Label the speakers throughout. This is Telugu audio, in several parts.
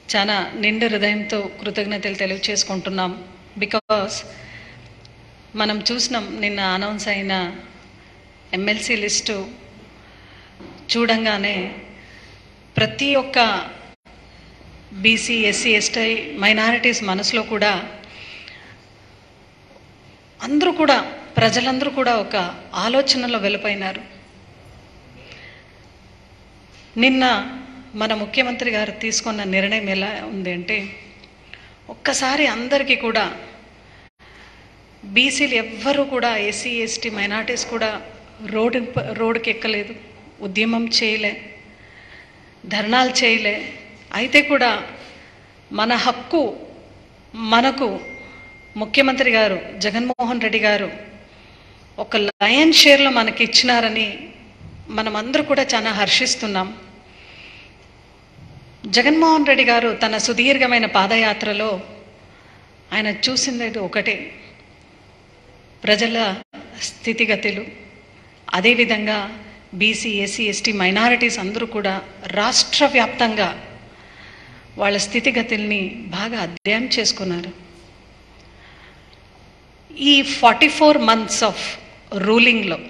Speaker 1: చాలా నిండు హృదయంతో కృతజ్ఞతలు తెలియచేసుకుంటున్నాం బికాస్ మనం చూసినాం నిన్న అనౌన్స్ అయిన ఎమ్మెల్సీ లిస్టు చూడంగానే ప్రతి ఒక్క బీసీ ఎస్సీ ఎస్టీ మైనారిటీస్ మనసులో కూడా అందరూ కూడా ప్రజలందరూ కూడా ఒక ఆలోచనలో వెళ్ళిపోయినారు నిన్న మన ముఖ్యమంత్రి గారు తీసుకున్న నిర్ణయం ఎలా ఉంది అంటే ఒక్కసారి అందరికీ కూడా బీసీలు ఎవ్వరూ కూడా ఎస్సీ ఎస్టీ మైనార్టీస్ కూడా రోడ్డు రోడ్డుకి ఎక్కలేదు ఉద్యమం చేయలే ధర్నాలు చేయలే అయితే కూడా మన హక్కు మనకు ముఖ్యమంత్రి గారు జగన్మోహన్ రెడ్డి గారు ఒక లయన్ షేర్లో మనకి ఇచ్చినారని మనమందరూ కూడా చాలా హర్షిస్తున్నాం జగన్మోహన్ రెడ్డి గారు తన సుదీర్ఘమైన పాదయాత్రలో ఆయన చూసింది ఒకటే ప్రజల స్థితిగతులు అదేవిధంగా బీసీ ఎస్సీ ఎస్టీ మైనారిటీస్ అందరూ కూడా రాష్ట్ర వ్యాప్తంగా వాళ్ళ స్థితిగతుల్ని బాగా అధ్యయనం చేసుకున్నారు ఈ ఫార్టీ ఫోర్ మంత్స్ ఆఫ్ రూలింగ్లో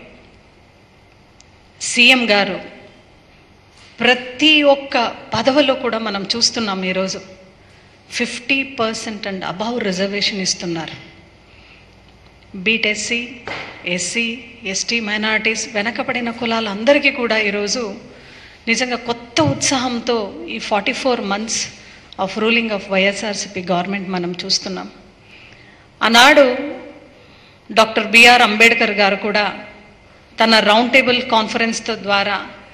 Speaker 1: సీఎం గారు ప్రతి ఒక్క పదవిలో కూడా మనం చూస్తున్నాం ఈరోజు fifty percent and above reservation ఇస్తున్నారు బీటెస్సీ ఎస్సీ ఎస్టీ మైనారిటీస్ వెనకబడిన కులాలందరికీ కూడా ఈరోజు నిజంగా కొత్త ఉత్సాహంతో ఈ forty four months of ruling of YSRCP government మనం చూస్తున్నాం ఆనాడు డాక్టర్ బిఆర్ అంబేద్కర్ గారు కూడా తన రౌండ్ టేబుల్ కాన్ఫరెన్స్తో ద్వారా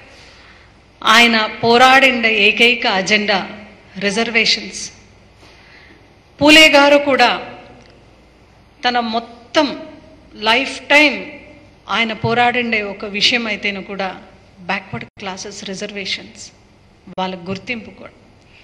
Speaker 1: ఆయన పోరాడిండే ఏకైక అజెండా రిజర్వేషన్స్ పూలే గారు కూడా తన మొత్తం లైఫ్ టైం ఆయన పోరాడిండే ఒక విషయం అయితేను కూడా బ్యాక్వర్డ్ క్లాసెస్ రిజర్వేషన్స్ వాళ్ళ గుర్తింపు కూడా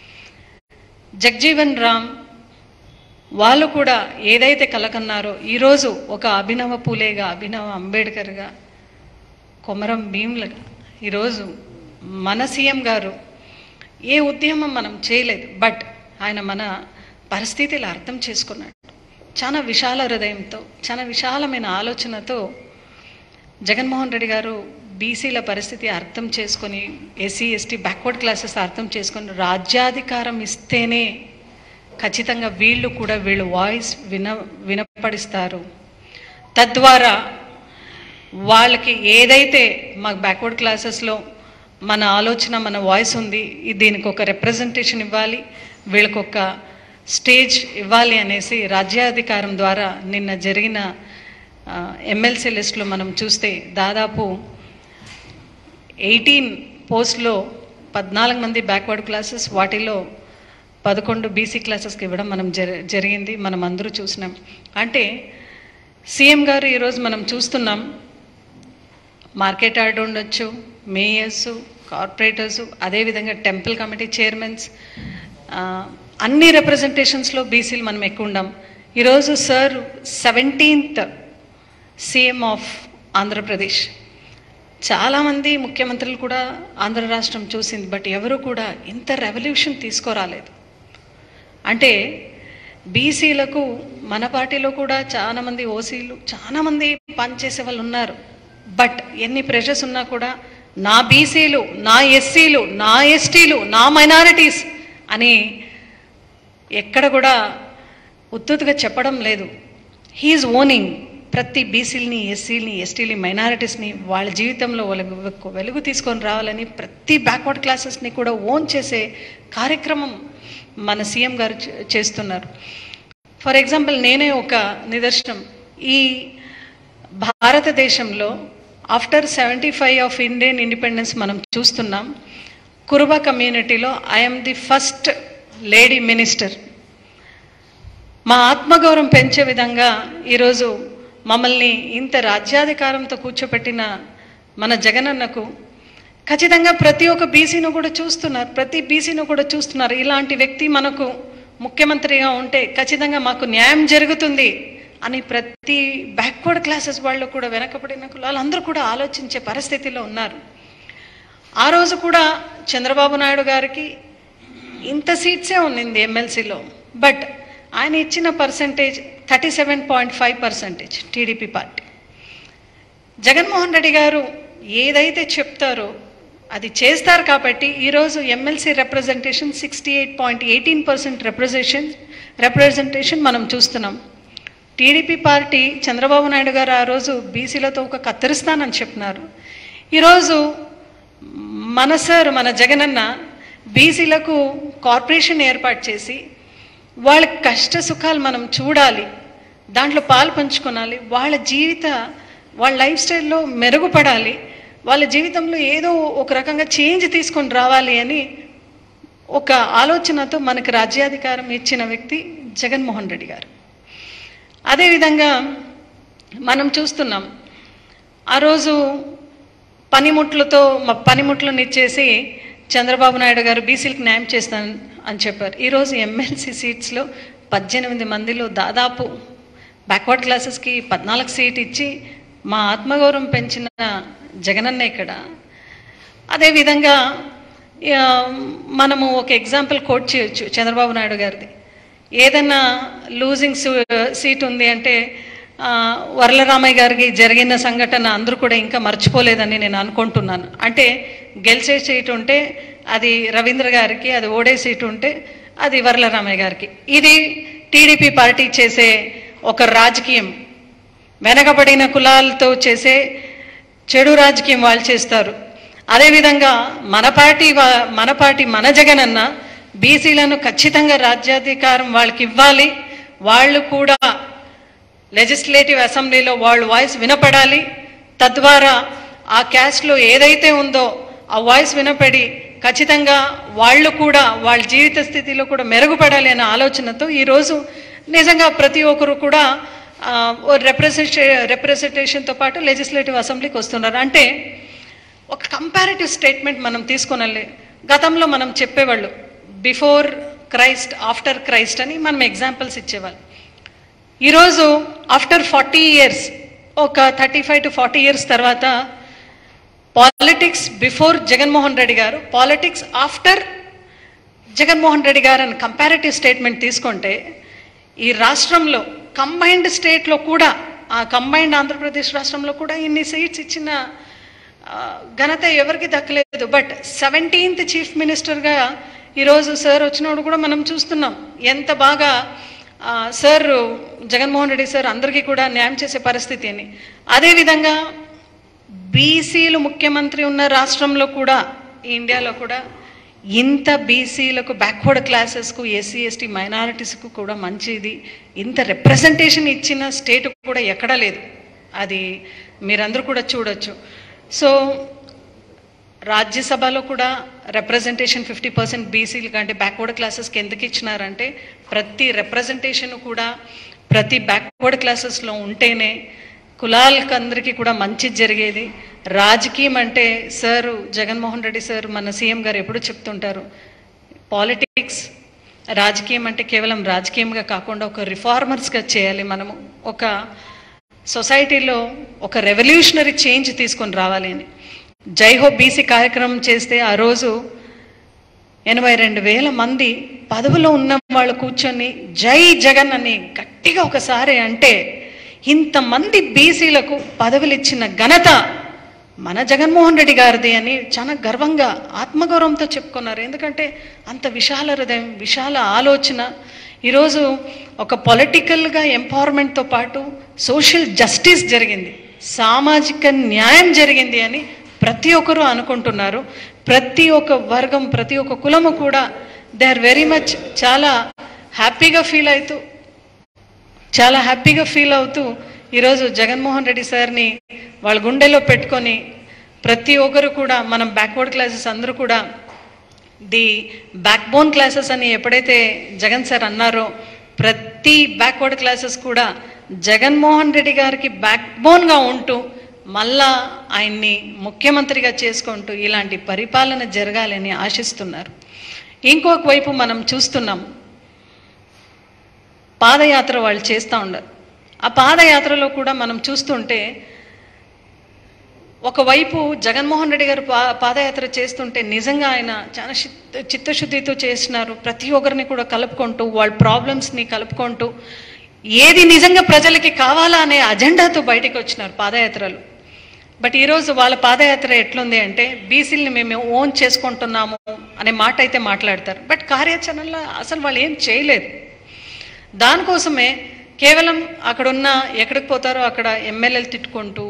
Speaker 1: జగ్జీవన్ రామ్ వాళ్ళు కూడా ఏదైతే కలకన్నారో ఈరోజు ఒక అభినవ పూలేగా అభినవ అంబేద్కర్గా కొమరం భీమ్లుగా ఈరోజు మన సీఎం గారు ఏ ఉద్యమం మనం చేయలేదు బట్ ఆయన మన పరిస్థితులు అర్థం చేసుకున్నాడు చాలా విశాల హృదయంతో చాలా విశాలమైన ఆలోచనతో జగన్మోహన్ రెడ్డి గారు బీసీల పరిస్థితి అర్థం చేసుకొని ఎస్సీ ఎస్టీ బ్యాక్వర్డ్ క్లాసెస్ అర్థం చేసుకొని రాజ్యాధికారం ఇస్తేనే ఖచ్చితంగా వీళ్ళు కూడా వీళ్ళు వాయిస్ విన వినపడిస్తారు తద్వారా వాళ్ళకి ఏదైతే మాకు బ్యాక్వర్డ్ క్లాసెస్లో మన ఆలోచన మన వాయిస్ ఉంది ఈ దీనికి ఒక రిప్రజెంటేషన్ ఇవ్వాలి వీళ్ళకి ఒక స్టేజ్ ఇవ్వాలి అనేసి రాజ్యాధికారం ద్వారా నిన్న జరిగిన ఎమ్మెల్సీ లిస్టులో మనం చూస్తే దాదాపు ఎయిటీన్ పోస్ట్లో పద్నాలుగు మంది బ్యాక్వర్డ్ క్లాసెస్ వాటిలో పదకొండు బీసీ క్లాసెస్కి ఇవ్వడం మనం జరి జరిగింది మనం అందరూ చూసినాం అంటే సీఎం గారు ఈరోజు మనం చూస్తున్నాం మార్కెట్ యార్డ్ ఉండొచ్చు మేయర్స్ కార్పొరేటర్స్ అదేవిధంగా టెంపుల్ కమిటీ చైర్మన్స్ అన్ని రిప్రజెంటేషన్స్లో బీసీలు మనం ఎక్కువ ఉండాం ఈరోజు sir seventeenth CM of Andhra Pradesh చాలామంది ముఖ్యమంత్రులు కూడా ఆంధ్ర రాష్ట్రం చూసింది బట్ ఎవరు కూడా ఇంత రెవల్యూషన్ తీసుకురాలేదు అంటే బీసీలకు మన పార్టీలో కూడా చాలామంది ఓసీలు చాలామంది పనిచేసే వాళ్ళు ఉన్నారు బట్ ఎన్ని ప్రెషర్స్ ఉన్నా కూడా నా బీసీలు నా ఎస్సీలు నా ఎస్టీలు నా మైనారిటీస్ అని ఎక్కడ కూడా ఉత్తుతుగా చెప్పడం లేదు హీఈస్ ఓనింగ్ ప్రతి బీసీలని ఎస్సీలని ఎస్టీలని మైనారిటీస్ని వాళ్ళ జీవితంలో వెలుగు వెలుగు తీసుకొని రావాలని ప్రతి బ్యాక్వర్డ్ క్లాసెస్ని కూడా ఓన్ చేసే కార్యక్రమం మన సీఎం గారు చేస్తున్నారు ఫర్ ఎగ్జాంపుల్ నేనే ఒక నిదర్శనం ఈ భారతదేశంలో after seventy five of Indian independence మనం చూస్తున్నాం కురుబా కమ్యూనిటీలో I'm the first lady minister మా ఆత్మగౌరవం పెంచే విధంగా ఈరోజు మమ్మల్ని ఇంత రాజ్యాధికారంతో కూర్చోపెట్టిన మన జగనన్నకు ఖచ్చితంగా ప్రతి ఒక్క బీసీను కూడా చూస్తున్నారు ప్రతి బీసీను కూడా చూస్తున్నారు ఇలాంటి వ్యక్తి మనకు ముఖ్యమంత్రిగా ఉంటే ఖచ్చితంగా మాకు న్యాయం జరుగుతుంది అని ప్రతి బ్యాక్వర్డ్ క్లాసెస్ వాళ్ళు కూడా వెనకబడిన వాళ్ళందరూ కూడా ఆలోచించే పరిస్థితిలో ఉన్నారు ఆ రోజు కూడా చంద్రబాబు నాయుడు గారికి ఇంత సీట్సే ఉన్నింది ఎమ్మెల్సీలో బట్ ఆయన ఇచ్చిన percentage thirty seven point five percentage TDP party Jaganmohan Reddy గారు ఏదైతే చెప్తారో అది చేస్తారు కాబట్టి ఈరోజు MLC representation sixty eight point eighteen percent representation representation మనం చూస్తున్నాం టీడీపీ పార్టీ చంద్రబాబు నాయుడు గారు ఆ రోజు బీసీలతో ఒక కత్తిరిస్తానని చెప్పినారు ఈరోజు మన సార్ మన జగనన్న బీసీలకు కార్పొరేషన్ ఏర్పాటు చేసి వాళ్ళ కష్ట సుఖాలు మనం చూడాలి దాంట్లో పాలు పంచుకోనాలి వాళ్ళ జీవిత వాళ్ళ లైఫ్ స్టైల్లో మెరుగుపడాలి వాళ్ళ జీవితంలో ఏదో ఒక రకంగా చేంజ్ తీసుకొని రావాలి అని ఒక ఆలోచనతో మనకు రాజ్యాధికారం ఇచ్చిన వ్యక్తి జగన్మోహన్ రెడ్డి గారు అదేవిధంగా మనం చూస్తున్నాం ఆ రోజు పనిముట్లతో మ- పనిముట్లను ఇచ్చేసి చంద్రబాబు నాయుడు గారు బీసీలకు న్యాయం చేస్తాను అని చెప్పారు ఈరోజు ఎమ్మెల్సీ సీట్స్లో పద్దెనిమిది మందిలో దాదాపు బ్యాక్వర్డ్ క్లాసెస్కి పద్నాలుగు సీట్ ఇచ్చి మా ఆత్మగౌరవం పెంచిన జగనన్న ఇక్కడ అదేవిధంగా ఆ, మనము ఒక ఎగ్జాంపుల్ కోట్ చేయొచ్చు చంద్రబాబు నాయుడు గారిది ఏదైనా లూజింగ్ సీట్ ఉంది అంటే ఆ, వరలరామయ్య గారికి జరిగిన సంఘటన అందరూ కూడా ఇంకా మర్చిపోలేదని నేను అనుకుంటున్నాను అంటే గెలిచే సీట్ ఉంటే అది రవీంద్ర గారికి అది ఓడే సీట్ ఉంటే అది వరలరామయ్య గారికి ఇది టీడీపీ పార్టీ చేసే ఒక రాజకీయం వెనకబడిన కులాలతో చేసే చెడు రాజకీయం వాళ్ళు చేస్తారు అదేవిధంగా మన పార్టీ వా- మన పార్టీ మన జగనన్న బీసీలను ఖచ్చితంగా రాజ్యాధికారం వాళ్ళకి ఇవ్వాలి వాళ్ళు కూడా లెజిస్లేటివ్ అసెంబ్లీలో వాళ్ళ వాయిస్ వినపడాలి తద్వారా ఆ క్యాస్ట్లో ఏదైతే ఉందో ఆ వాయిస్ వినపడి ఖచ్చితంగా వాళ్ళు కూడా వాళ్ళ జీవిత స్థితిలో కూడా మెరుగుపడాలి అనే ఆలోచనతో ఈరోజు నిజంగా ప్రతి ఒక్కరు కూడా రిప్రజెంటే రిప్రజెంటేషన్తో పాటు లెజిస్లేటివ్ అసెంబ్లీకి వస్తున్నారు అంటే ఒక కంపారిటివ్ స్టేట్మెంట్ మనం తీసుకొనాలి గతంలో మనం చెప్పేవాళ్ళు బిఫోర్ క్రైస్ట్ ఆఫ్టర్ క్రైస్ట్ అని మనం ఎగ్జాంపుల్స్ ఇచ్చేవాళ్ళు ఈరోజు ఆఫ్టర్ ఫార్టీ ఇయర్స్ ఒక thirty five to forty years తర్వాత పాలిటిక్స్ బిఫోర్ జగన్మోహన్ రెడ్డి గారు పాలిటిక్స్ ఆఫ్టర్ జగన్మోహన్ రెడ్డి గారు అని కంపారిటివ్ స్టేట్మెంట్ తీసుకుంటే ఈ రాష్ట్రంలో కంబైన్డ్ స్టేట్లో కూడా ఆ కంబైన్డ్ ఆంధ్రప్రదేశ్ రాష్ట్రంలో కూడా ఇన్ని సీట్స్ ఇచ్చిన ఆ, ఘనత ఎవరికి దక్కలేదు బట్ సెవెంటీన్త్ చీఫ్ మినిస్టర్గా ఈరోజు సార్ వచ్చినప్పుడు కూడా మనం చూస్తున్నాం ఎంత బాగా ఆ, సార్ జగన్మోహన్ రెడ్డి సార్ అందరికీ కూడా న్యాయం చేసే పరిస్థితి అని అదేవిధంగా బీసీలు ముఖ్యమంత్రి ఉన్న రాష్ట్రంలో కూడా ఈ ఇండియాలో కూడా ఇంత బీసీలకు బ్యాక్వర్డ్ క్లాసెస్కు ఎస్సీ ఎస్టీ మైనారిటీస్కు కూడా మంచిది ఇంత రిప్రజెంటేషన్ ఇచ్చిన స్టేట్ కూడా ఎక్కడా లేదు అది మీరందరూ కూడా చూడొచ్చు సో రాజ్యసభలో కూడా రిప్రజెంటేషన్ ఫిఫ్టీ పర్సెంట్ బీసీలు అంటే బ్యాక్వర్డ్ క్లాసెస్కి ఎందుకు ఇచ్చినారంటే ప్రతి రిప్రజెంటేషన్ కూడా ప్రతి బ్యాక్వర్డ్ క్లాసెస్లో ఉంటేనే కులాలకు అందరికీ కూడా మంచి జరిగేది రాజకీయం అంటే సార్ జగన్మోహన్ రెడ్డి సార్ మన సీఎం గారు ఎప్పుడు చెప్తుంటారు పాలిటిక్స్ రాజకీయం అంటే కేవలం రాజకీయంగా కాకుండా ఒక రిఫార్మర్స్గా చేయాలి మనము ఒక సొసైటీలో ఒక రెవల్యూషనరీ చేంజ్ తీసుకొని రావాలి అని జై హో బీసీ కార్యక్రమం చేస్తే ఆ రోజు ఎనభై రెండు వేల మంది పదవిలో ఉన్న వాళ్ళు కూర్చొని జై జగన్ అని గట్టిగా ఒకసారి అంటే ఇంతమంది బీసీలకు పదవులు ఇచ్చిన ఘనత మన జగన్మోహన్ రెడ్డి గారిది అని చాలా గర్వంగా ఆత్మగౌరవంతో చెప్పుకున్నారు ఎందుకంటే అంత విశాల హృదయం విశాల ఆలోచన ఈరోజు ఒక పొలిటికల్గా ఎంపవర్మెంట్తో పాటు సోషల్ జస్టిస్ జరిగింది సామాజిక న్యాయం జరిగింది అని ప్రతి ఒక్కరూ అనుకుంటున్నారు ప్రతి ఒక్క వర్గం ప్రతి ఒక్క కులము కూడా దే ఆర్ వెరీ మచ్ చాలా హ్యాపీగా ఫీల్ అవుతూ చాలా హ్యాపీగా ఫీల్ అవుతూ ఈరోజు జగన్మోహన్ రెడ్డి సార్ని వాళ్ళ గుండెలో పెట్టుకొని ప్రతి ఒక్కరు కూడా మనం బ్యాక్వర్డ్ క్లాసెస్ అందరూ కూడా ది బ్యాక్ బోన్ క్లాసెస్ అని ఎప్పుడైతే జగన్ సార్ అన్నారో ప్రతి బ్యాక్వర్డ్ క్లాసెస్ కూడా జగన్మోహన్ రెడ్డి గారికి బ్యాక్ బోన్గా ఉంటూ మళ్ళా ఆయన్ని ముఖ్యమంత్రిగా చేసుకుంటూ ఇలాంటి పరిపాలన జరగాలని ఆశిస్తున్నారు ఇంకొక వైపు మనం చూస్తున్నాం పాదయాత్ర వాళ్ళు చేస్తూ ఉండరు ఆ పాదయాత్రలో కూడా మనం చూస్తుంటే ఒకవైపు జగన్మోహన్ రెడ్డి గారు పా పాదయాత్ర చేస్తుంటే నిజంగా ఆయన చాలా చిత్త చిత్తశుద్ధితో చేసినారు ప్రతి ఒక్కరిని కూడా కలుపుకుంటూ వాళ్ళ ప్రాబ్లమ్స్ని కలుపుకుంటూ ఏది నిజంగా ప్రజలకి కావాలా అనే అజెండాతో బయటకు వచ్చినారు పాదయాత్రలు బట్ ఈరోజు వాళ్ళ పాదయాత్ర ఎట్లుంది అంటే బీసీలని మేము ఓన్ చేసుకుంటున్నాము అనే మాట అయితే మాట్లాడతారు బట్ కార్యాచరణలో అసలు వాళ్ళు ఏం చేయలేదు దానికోసమే కేవలం అక్కడున్న ఎక్కడికి పోతారో అక్కడ ఎమ్మెల్యేలు తిట్టుకుంటూ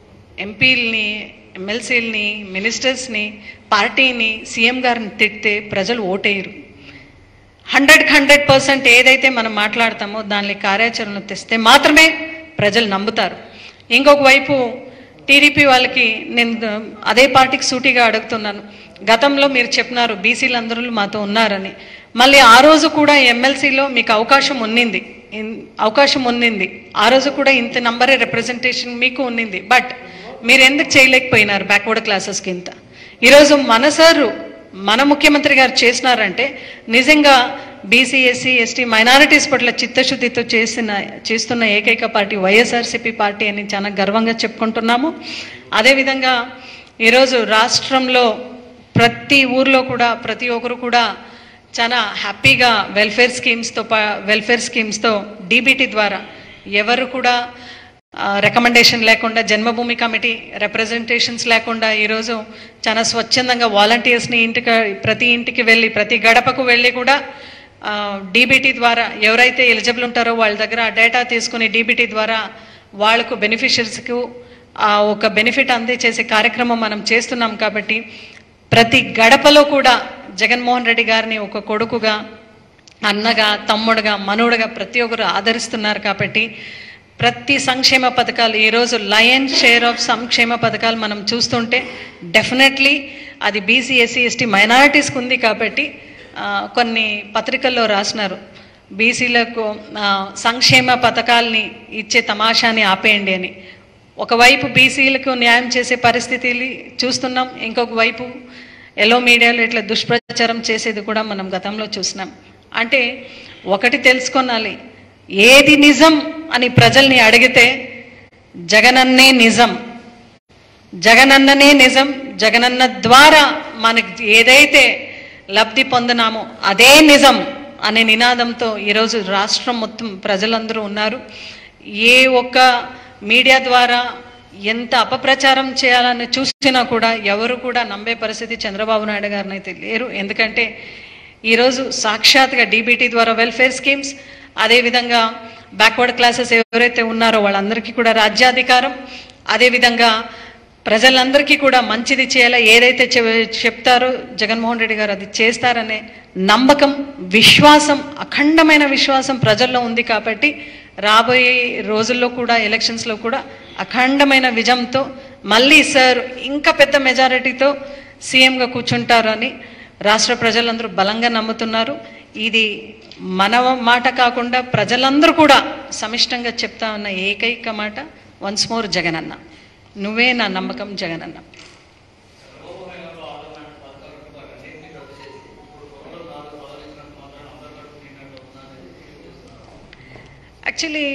Speaker 1: ఎంపీలని ఎమ్మెల్సీలని మినిస్టర్స్ని పార్టీని సీఎం గారిని తిడితే ప్రజలు ఓటేయరు హండ్రెడ్కి హండ్రెడ్ పర్సెంట్ ఏదైతే మనం మాట్లాడతామో దాని కార్యాచరణ తెస్తే మాత్రమే ప్రజలు నమ్ముతారు ఇంకొక వైపు టీడీపీ వాళ్ళకి నేను అదే పార్టీకి సూటిగా అడుగుతున్నాను గతంలో మీరు చెప్పినారు బీసీలు అందరూ మాతో ఉన్నారని మళ్ళీ ఆ రోజు కూడా ఎమ్మెల్సీలో మీకు అవకాశం ఉన్నింది ఇన్- అవకాశం ఉన్నింది ఆ రోజు కూడా ఇంత నంబరే రిప్రజెంటేషన్ మీకు ఉన్నింది బట్ మీరు ఎందుకు చేయలేకపోయినారు బ్యాక్వర్డ్ క్లాసెస్కి ఇంత ఈరోజు మన సారు మన ముఖ్యమంత్రి గారు చేసినారంటే నిజంగా బీసీ ఎస్సీ ఎస్టీ మైనారిటీస్ పట్ల చిత్తశుద్ధితో చేసిన చేస్తున్న ఏకైక పార్టీ వైఎస్ఆర్సీపీ పార్టీ అని చాలా గర్వంగా చెప్పుకుంటున్నాము అదేవిధంగా ఈరోజు రాష్ట్రంలో ప్రతి ఊర్లో కూడా ప్రతి ఒక్కరు కూడా చాలా హ్యాపీగా వెల్ఫేర్ స్కీమ్స్తో పా వెల్ఫేర్ స్కీమ్స్తో డీబీటీ ద్వారా ఎవరు కూడా రికమెండేషన్ లేకుండా జన్మభూమి కమిటీ రిప్రజెంటేషన్స్ లేకుండా ఈరోజు చాలా స్వచ్ఛందంగా వాలంటీర్స్ని ఇంటికి ప్రతి ఇంటికి వెళ్ళి ప్రతి గడపకు వెళ్ళి కూడా డీబీటీ ద్వారా ఎవరైతే ఎలిజిబుల్ ఉంటారో వాళ్ళ దగ్గర ఆ డేటా తీసుకుని డీబీటీ ద్వారా వాళ్ళకు బెనిఫిషియర్స్కు ఒక బెనిఫిట్ అందజేసే కార్యక్రమం మనం చేస్తున్నాం కాబట్టి ప్రతి గడపలో కూడా జగన్మోహన్ రెడ్డి గారిని ఒక కొడుకుగా అన్నగా తమ్ముడుగా మనవుడుగా ప్రతి ఒక్కరు ఆదరిస్తున్నారు కాబట్టి ప్రతి సంక్షేమ పథకాలు ఈరోజు లయన్ షేర్ ఆఫ్ సంక్షేమ పథకాలు మనం చూస్తుంటే డెఫినెట్లీ అది బీసీ ఎస్సీ ఎస్టీ మైనారిటీస్కి ఉంది కాబట్టి ఆ, కొన్ని పత్రికల్లో రాసినారు బీసీలకు ఆ, సంక్షేమ పథకాల్ని ఇచ్చే తమాషాని ఆపేయండి అని ఒకవైపు బీసీలకు న్యాయం చేసే పరిస్థితి చూస్తున్నాం ఇంకొక వైపు ఎల్లో మీడియాలో ఇట్లా దుష్ప్రచారం చేసేది కూడా మనం గతంలో చూసినాం అంటే ఒకటి తెలుసుకోనాలి ఏది నిజం అని ప్రజల్ని అడిగితే జగనన్నే నిజం జగనన్ననే నిజం జగనన్న ద్వారా మనకి ఏదైతే లబ్ధి పొందినామో అదే నిజం అనే నినాదంతో ఈరోజు రాష్ట్రం మొత్తం ప్రజలందరూ ఉన్నారు ఏ ఒక్క మీడియా ద్వారా ఎంత అపప్రచారం చేయాలని చూసినా కూడా ఎవరు కూడా నమ్మే పరిస్థితి చంద్రబాబు నాయుడు గారిని అయితే లేరు ఎందుకంటే ఈరోజు సాక్షాత్గా డీబీటీ ద్వారా వెల్ఫేర్ స్కీమ్స్ అదేవిధంగా బ్యాక్వర్డ్ క్లాసెస్ ఎవరైతే ఉన్నారో వాళ్ళందరికీ కూడా రాజ్యాధికారం అదేవిధంగా ప్రజలందరికీ కూడా మంచిది చేయాలా ఏదైతే చె- చెప్తారో జగన్మోహన్ రెడ్డి గారు అది చేస్తారనే నమ్మకం విశ్వాసం అఖండమైన విశ్వాసం ప్రజల్లో ఉంది కాబట్టి రాబోయే రోజుల్లో కూడా ఎలక్షన్స్లో కూడా అఖండమైన విజయంతో మళ్ళీ సార్ ఇంకా పెద్ద మెజారిటీతో సీఎంగా కూర్చుంటారు అని రాష్ట్ర ప్రజలందరూ బలంగా నమ్ముతున్నారు ఇది మన మాట కాకుండా ప్రజలందరూ కూడా సమిష్టంగా చెప్తా ఉన్న ఏకైక మాట వన్స్ మోర్ జగనన్న నువ్వే నా నమ్మకం జగనన్న యాక్చువల్లీ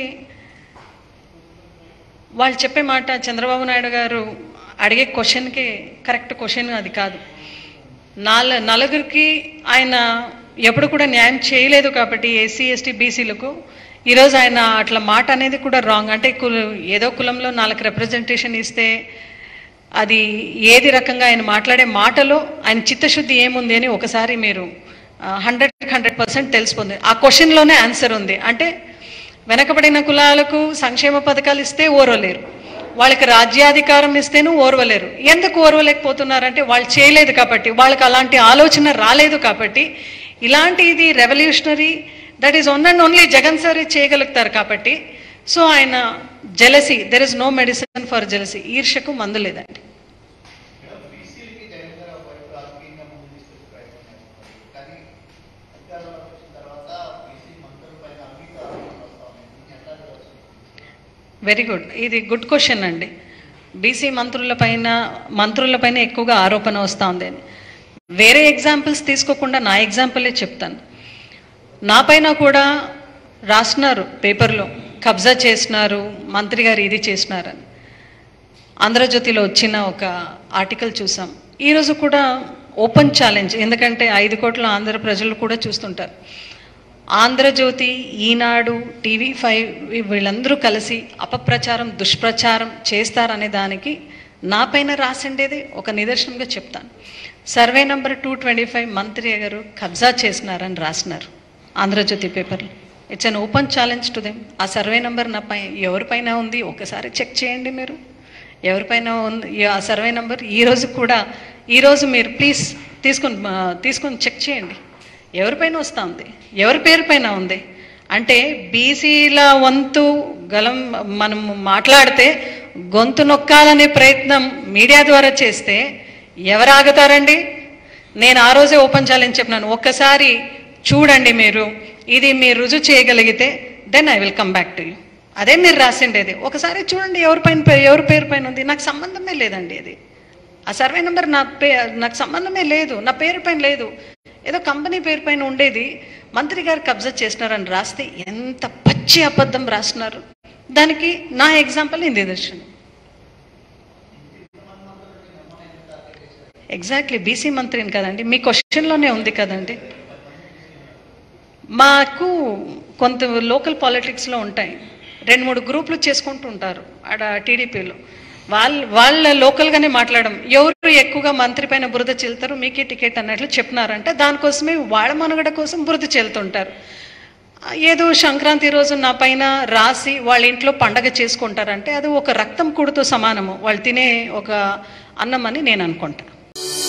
Speaker 1: వాళ్ళు చెప్పే మాట చంద్రబాబు నాయుడు గారు అడిగే క్వశ్చన్కి కరెక్ట్ క్వశ్చన్ అది కాదు నాల నలుగురికి ఆయన ఎప్పుడు కూడా న్యాయం చేయలేదు కాబట్టి ఎస్సీ ఎస్టీ బీసీలకు ఈరోజు ఆయన అట్లా మాట అనేది కూడా రాంగ్ అంటే కుల ఏదో కులంలో నాలుగు రిప్రజెంటేషన్ ఇస్తే అది ఏది రకంగా ఆయన మాట్లాడే మాటలో ఆయన చిత్తశుద్ధి ఏముంది అని ఒకసారి మీరు హండ్రెడ్ హండ్రెడ్ పర్సెంట్ తెలిసిపోతుంది ఆ క్వశ్చన్లోనే ఆన్సర్ ఉంది అంటే వెనకబడిన కులాలకు సంక్షేమ పథకాలు ఇస్తే ఓర్వలేరు వాళ్ళకి రాజ్యాధికారం ఇస్తేనూ ఓర్వలేరు ఎందుకు ఓర్వలేకపోతున్నారంటే వాళ్ళు చేయలేదు కాబట్టి వాళ్ళకి అలాంటి ఆలోచన రాలేదు కాబట్టి ఇలాంటి ఇది revolutionary that is own and only Jagan sir చేయగలుగుతారు కాబట్టి సో ఆయన jealousy there is no medicine for jealousy ఈర్షకు మందు లేదండి
Speaker 2: బీసీలకి జగన్ గారు ఒకవైపు రాజకీయంగా ముందు తీసుకొచ్చే ప్రయత్నం చేస్తున్నారు కానీ అధికారంలోకి వచ్చిన తర్వాత బీసీ మంత్రుల పైన అనేక ఆరోపణలు వస్తా ఉన్నాయి దీన్ని ఎట్లా చూడవచ్చు
Speaker 1: వెరీ గుడ్ ఇది గుడ్ క్వశ్చన్ అండి బీసీ మంత్రులపైన మంత్రులపైన ఎక్కువగా ఆరోపణ వస్తూ ఉంది అని వేరే ఎగ్జాంపుల్స్ తీసుకోకుండా నా ఎగ్జాంపులే చెప్తాను నా పైన కూడా రాస్తున్నారు పేపర్లో కబ్జా చేసినారు మంత్రి గారు ఇది చేసినారని ఆంధ్రజ్యోతిలో వచ్చిన ఒక ఆర్టికల్ చూసాం ఈరోజు కూడా ఓపెన్ ఛాలెంజ్ ఎందుకంటే ఐదు కోట్ల ఆంధ్ర ప్రజలు కూడా చూస్తుంటారు ఆంధ్రజ్యోతి ఈనాడు టీవీ ఫైవ్ వీళ్ళందరూ కలిసి అపప్రచారం దుష్ప్రచారం చేస్తారనే దానికి నా పైన రాసిండేది ఒక నిదర్శనంగా చెప్తాను survey number two twenty five మంత్రి గారు కబ్జా చేసినారని రాసినారు ఆంధ్రజ్యోతి పేపర్లో it's an open challenge to them ఆ సర్వే నంబర్ నా పై ఎవరిపైన ఉంది ఒకసారి చెక్ చేయండి మీరు ఎవరిపైన ఉంది ఈ- ఆ సర్వే నంబర్ ఈరోజు కూడా ఈరోజు మీరు ప్లీజ్ తీసుకొని ఆ, తీసుకొని చెక్ చేయండి ఎవరిపైన వస్తూ ఉంది ఎవరి పేరు పైన ఉంది అంటే బీసీల వంతు గలం మనం మాట్లాడితే గొంతు నొక్కాలనే ప్రయత్నం మీడియా ద్వారా చేస్తే ఎవరు ఆగుతారండి నేను ఆ రోజే ఓపెన్ ఛాలెంజ్ చెప్పినాను ఒక్కసారి చూడండి మీరు ఇది మీరు రుజువు చేయగలిగితే then I will come back to you అదే మీరు రాసిండేది ఒకసారి చూడండి ఎవరి పైన పే- ఎవరి పేరు పైన ఉంది నాకు సంబంధమే లేదండి అది ఆ సర్వే నెంబర్ నా పే నాకు సంబంధమే లేదు నా పేరు పైన లేదు ఏదో కంపెనీ పేరు పైన ఉండేది మంత్రి గారు కబ్జా చేసినారని రాస్తే ఎంత పచ్చి అబద్ధం రాసినారు దానికి నా ఎగ్జాంపుల్ ఇది నిదర్శనం ఎగ్జాక్ట్లీ బీసీ మంత్రిని కదండి మీ క్వశ్చన్లోనే ఉంది కదండి మాకు కొంత లోకల్ పాలిటిక్స్లో ఉంటాయి రెండు మూడు గ్రూపులు చేసుకుంటూ ఉంటారు ఆడ టీడీపీలో వాళ్ళ వాళ్ళ లోకల్గానే మాట్లాడడం ఎవరు ఎక్కువగా మంత్రి పైన బురద చెల్తారు మీకే టికెట్ అన్నట్లు చెప్పినారంటే దానికోసమే వాళ్ళ మనుగడ కోసం బురద చెల్తుంటారు ఏదో సంక్రాంతి రోజు నా పైన రాసి వాళ్ళ ఇంట్లో పండగ చేసుకుంటారంటే అది ఒక రక్తం కూడుతో సమానము వాళ్ళు తినే ఒక అన్నం అని నేను అనుకుంటా